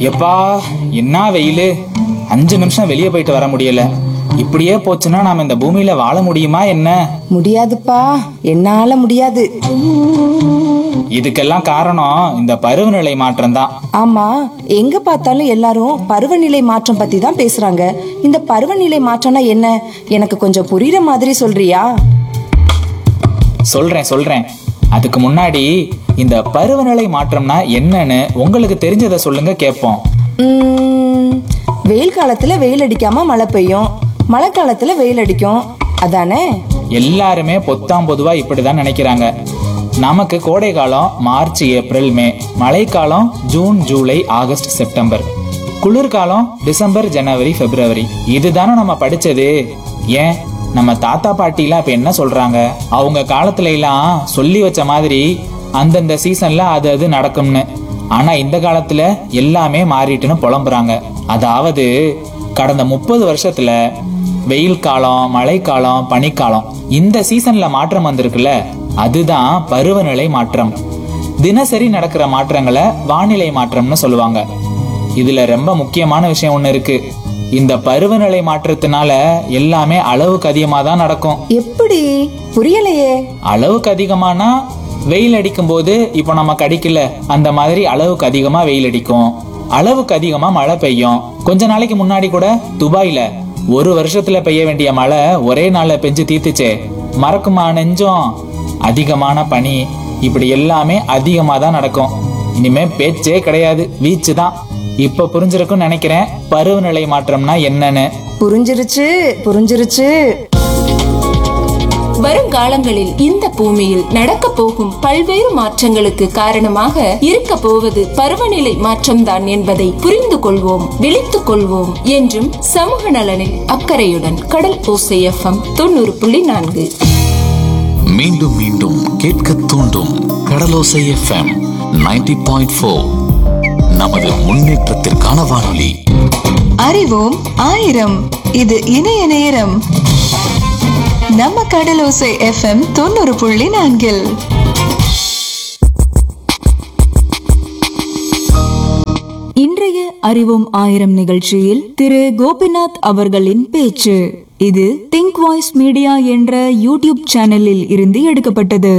எப்பா என்ன வெயிலு அஞ்சு நிமிஷம் வெளியே போயிட்டு வர முடியல இப்படியே போச்சுன்னா நாம இந்த பூமியில வாழ முடியுமா என்ன முடியாதுப்பா என்னால முடியாது இதுக்கெல்லாம் காரணம் இந்த பருவநிலை மாற்றம் தான் ஆமா எங்க பார்த்தாலும் எல்லாரும் பருவநிலை மாற்றம் பத்தி தான் பேசுறாங்க இந்த பருவநிலை மாற்றம்னா என்ன எனக்கு கொஞ்சம் புரியுற மாதிரி சொல்றியா சொல்றேன் சொல்றேன் அதுக்கு முன்னாடி இந்த பருவநிலை மாற்றம்னா என்னன்னு உங்களுக்கு தெரிஞ்சதை சொல்லுங்க கேட்போம் உம், வெயில் காலத்துல வெயில் அடிக்காம மழை பெய்யும் மழை காலத்துல வெயில் அடிக்கும் அதானே எல்லாருமே பொத்தாம் பொதுவா இப்படிதான் நினைக்கிறாங்க நமக்கு கோடை காலம் மார்ச் ஏப்ரல் மே மழைக்காலம் ஜூன் ஜூலை ஆகஸ்ட் செப்டம்பர் குளிர்காலம் டிசம்பர் ஜனவரி பிப்ரவரி இதுதானே நம்ம படிச்சது ஏன் நம்ம தாத்தா பாட்டிலாம் இப்ப என்ன சொல்றாங்க அவங்க காலத்துல எல்லாம் சொல்லி வச்ச மாதிரி அந்தந்த சீசன்ல அது அது நடக்கும்னு ஆனா இந்த காலத்துல எல்லாமே மாறிட்டுன்னு புலம்புறாங்க அதாவது கடந்த முப்பது வருஷத்துல வெயில் காலம் மழைக்காலம் பனிக்காலம் இந்த சீசன்ல மாற்றம் வந்திருக்குல்ல அதுதான் பருவநிலை மாற்றம் தினசரி நடக்கிற மாற்றங்களை வானிலை மாற்றம்னு சொல்லுவாங்க இதுல ரொம்ப முக்கியமான விஷயம் ஒண்ணு இருக்கு இந்த பருவநிலை மாற்றத்தினால எல்லாமே அளவுக்கு அதிகமா தான் நடக்கும் எப்படி புரியலையே அளவுக்கு அதிகமானா வெயில் அடிக்கும் போது இப்போ நமக்கு அடிக்கல அந்த மாதிரி அளவுக்கு அதிகமா வெயில் அடிக்கும் அளவுக்கு அதிகமா மழை பெய்யும் கொஞ்ச நாளைக்கு முன்னாடி கூட துபாயில ஒரு வருஷத்துல பெய்ய வேண்டிய மழை ஒரே நாள்ல பெஞ்சு தீர்த்துச்சே மறக்குமா நெஞ்சம் அதிகமான பனி இப்படி எல்லாமே அதிகமா தான் நடக்கும் இனிமே பேச்சே கிடையாது வீச்சு தான் இப்ப புரிஞ்சிருக்கும்னு நினைக்கிறேன் பருவநிலை மாற்றம்னா என்னன்னு புரிஞ்சிருச்சு புரிஞ்சிருச்சு வருங்காலங்களில் இந்த பூமியில் நடக்க போகும் பல்வேறு மாற்றங்களுக்கு காரணமாக இருக்க போவது பருவநிலை மாற்றம்தான் என்பதை புரிந்து கொள்வோம் விழித்துக் கொள்வோம் என்றும் சமூக நலனில் அக்கறையுடன் கடல் ஓசை எஃப்எம் தொண்ணூறு புள்ளி நான்கு மீண்டும் மீண்டும் கேட்க தூண்டும் கடலோசை எஃப்எம் 90.4 பாயிண்ட் ஃபோர் நமது முன்னேற்றத்திற்கான வானொலி அறிவோம் ஆயிரம் இது இணைய நேரம் நம்ம கடலோசை எஃப்எம் தொண்ணூறு புள்ளி நான்கில் இன்றைய அறிவோம் ஆயிரம் நிகழ்ச்சியில் திரு கோபிநாத் அவர்களின் பேச்சு இது திங்க் வாய்ஸ் மீடியா என்ற யூடியூப் சேனலில் இருந்து எடுக்கப்பட்டது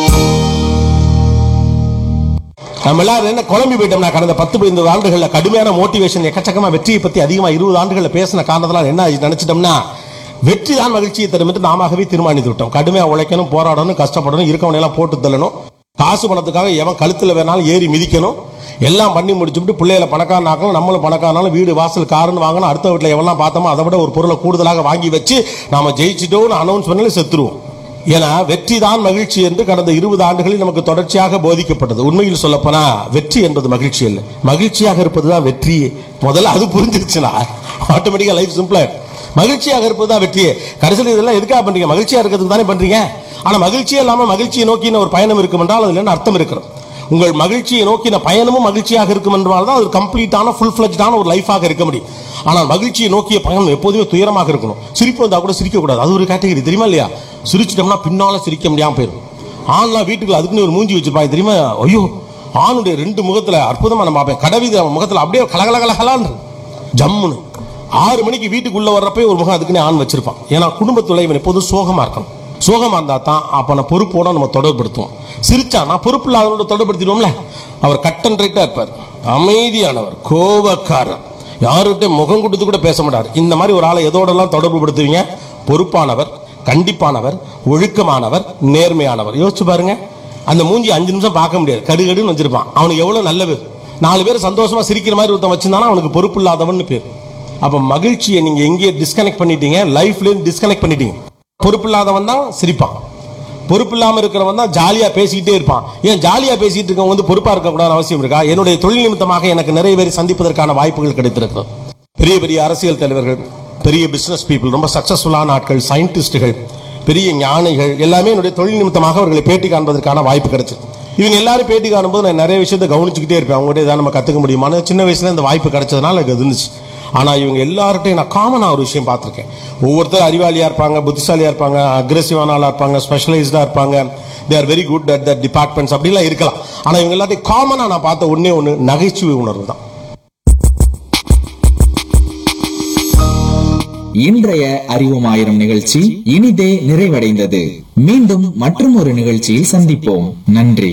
நம்ம எல்லாரும் என்ன குழம்பி போயிட்டோம்னா கடந்த பத்து பதினைந்து ஆண்டுகள்ல கடுமையான மோட்டிவேஷன் எக்கச்சக்கமா வெற்றியை பத்தி அதிகமா இருபது ஆண்டுகள்ல பேசின காரணத்தினால என்ன ஆச்சு நினைச்சிட்டோம்னா வெற்றி தான் மகிழ்ச்சியை தரும் என்று நாமவே தீர்மானித்து விட்டோம் கடுமையா உழைக்கணும் போராடணும் கஷ்டப்படணும் இருக்கவனை எல்லாம் போட்டு தள்ளணும் காசு பணத்துக்காக எவன் கழுத்துல வேணாலும் ஏறி மிதிக்கணும் எல்லாம் பண்ணி முடிச்சுட்டு பிள்ளைகளை பணக்காரன் ஆக்கணும் நம்மளும் பணக்காரனாலும் வீடு வாசல் காருன்னு வாங்கணும் அடுத்த வீட்டில் எவெல்லாம் பார்த்தோமோ அதை விட ஒரு பொருளை கூடுதலாக வாங்கி வச்சு நாம ஜெயிச்சிட்டோம்னு அனௌன்ஸ் பண்ணல செத்துருவோம் ஏன்னா வெற்றி தான் மகிழ்ச்சி என்று கடந்த இருபது ஆண்டுகளில் நமக்கு தொடர்ச்சியாக போதிக்கப்பட்டது உண்மையில் சொல்லப்போனா வெற்றி என்பது மகிழ்ச்சி அல்ல மகிழ்ச்சியாக இருப்பது தான் வெற்றி முதல்ல அது புரிஞ்சிருச்சுன்னா ஆட்டோமேட்டிக்கா லைஃப் சிம்பிளா மகிழ்ச்சியாக இருப்பது தான் வெற்றியே கடைசியில் இதெல்லாம் எதுக்காக பண்றீங்க மகிழ்ச்சியா இருக்கிறதுக்கு தானே பண்றீங்க ஆனா மகிழ்ச்சியே இல்லாம மகிழ்ச்சியை நோக்கின ஒரு பயணம் இருக்கும் என்றால் அதுல என்ன அர்த்தம் இருக்கிறது உங்கள் மகிழ்ச்சியை நோக்கின பயணமும் மகிழ்ச்சியாக இருக்கும் என்றால் தான் அது கம்ப்ளீட்டான ஃபுல் ஃபிளஜ்டான ஒரு லைஃபாக இருக்க முடியும் ஆனால் மகிழ்ச்சியை நோக்கிய பயணம் எப்போதுமே துயரமாக இருக்கணும் சிரிப்பு வந்தா கூட சிரிக்க கூடாது அது ஒரு கேட்டகரி தெரியுமா இல்லையா சிரிச்சிட்டோம்னா பின்னால சிரிக்க முடியாம போயிடும் ஆண்லாம் வீட்டுக்குள்ள அதுக்குன்னு ஒரு மூஞ்சி வச்சிருப்பாங்க தெரியுமா ஐயோ ஆணுடைய ரெண்டு முகத்துல அற்புதமா நம்ம பார்ப்பேன் கடவித முகத்துல அப்படியே கலகலகலகலான்னு ஜம்முன்னு ஆறு மணிக்கு வீட்டுக்குள்ள வர்றப்பே ஒரு முகம் அதுக்குன்னே ஆண் வச்சிருப்பான் ஏன்னா குடும்பத்துல இவன் எப்போதும் சோகமா இருக்கணும் சோகமா இருந்தா தான் அப்ப நான் பொறுப்போட நம்ம தொடர்படுத்துவோம் சிரிச்சானா பொறுப்பு இல்லாதவனோட தொடர்படுத்திடுவோம்ல அவர் கட் அண்ட் ரைட்டா இருப்பார் அமைதியானவர் கோபக்காரர் யாருகிட்ட முகம் கொடுத்து கூட பேச மாட்டார் இந்த மாதிரி ஒரு ஆளை எதோடெல்லாம் தொடர்பு படுத்துவீங்க பொறுப்பானவர் கண்டிப்பானவர் ஒழுக்கமானவர் நேர்மையானவர் யோசிச்சு பாருங்க அந்த மூஞ்சி அஞ்சு நிமிஷம் பார்க்க முடியாது கடுகடுன்னு வச்சிருப்பான் அவனுக்கு எவ்வளவு நல்ல பேர் நாலு பேர் சந்தோஷமா சிரிக்கிற மாதிரி ஒருத்தன் வச்சிருந்தானா அவனுக்கு பொறுப்பு இல்லாதவன் பேர் அப்ப மகிழ்ச்சியை நீங்க எங்கேயே டிஸ்கனெக்ட் பண்ணிட்டீங்க லைஃப்ல டிஸ்கனெக்ட் பண்ணிட்டீங்க பொறுப்பு இல்லாதவன் தான் சிரிப்பான் பொறுப்பு இல்லாம இருக்கிறவன் தான் ஜாலியா பேசிக்கிட்டே இருப்பான் ஏன் ஜாலியா பேசிட்டு இருக்கவங்க வந்து பொறுப்பா இருக்க கூடாது அவசியம் இருக்கா என்னுடைய தொழில் நிமித்தமாக எனக்கு நிறைய பேரை சந்திப்பதற்கான வாய்ப்புகள் கிடைத்திருக்கிறது பெரிய பெரிய அரசியல் தலைவர்கள் பெரிய பிசினஸ் பீப்புள் ரொம்ப சக்சஸ்ஃபுல்லான ஆட்கள் சயின்டிஸ்டுகள் பெரிய ஞானிகள் எல்லாமே என்னுடைய தொழில் நிமித்தமாக அவர்களை பேட்டி காண்பதற்கான வாய்ப்பு கிடைச்சது இவங்க எல்லாரும் பேட்டி காணும்போது நான் நிறைய விஷயத்தை கவனிச்சுக்கிட்டே இருப்பேன் அவங்ககிட்ட ஏதாவது நம்ம கத்துக்க முடியுமான்னு சின்ன வயசுல இந்த வாய்ப்பு கிடைச்சதுனால எனக்கு அது இருந்துச்சு ஆனா இவங்க எல்லார்ட்டையும் நான் காமனா ஒரு விஷயம் பார்த்திருக்கேன் ஒவ்வொருத்தர் அறிவாளியா இருப்பாங்க புத்திசாலியா இருப்பாங்க அக்ரெசிவான ஆளா இருப்பாங்க ஸ்பெஷலைஸ்டா இருப்பாங்க they are very good at the departments அப்படிலாம் இருக்கலாம் ஆனா இவங்க எல்லாத்தையும் காமனா நான் பார்த்த ஒண்ணே ஒண்ணு நகைச்சுவை உணர்வு தான் இன்றைய அறிவோம் ஆயிரம் நிகழ்ச்சி இனிதே நிறைவடைந்தது மீண்டும் மற்றும் ஒரு நிகழ்ச்சியில் சந்திப்போம் நன்றி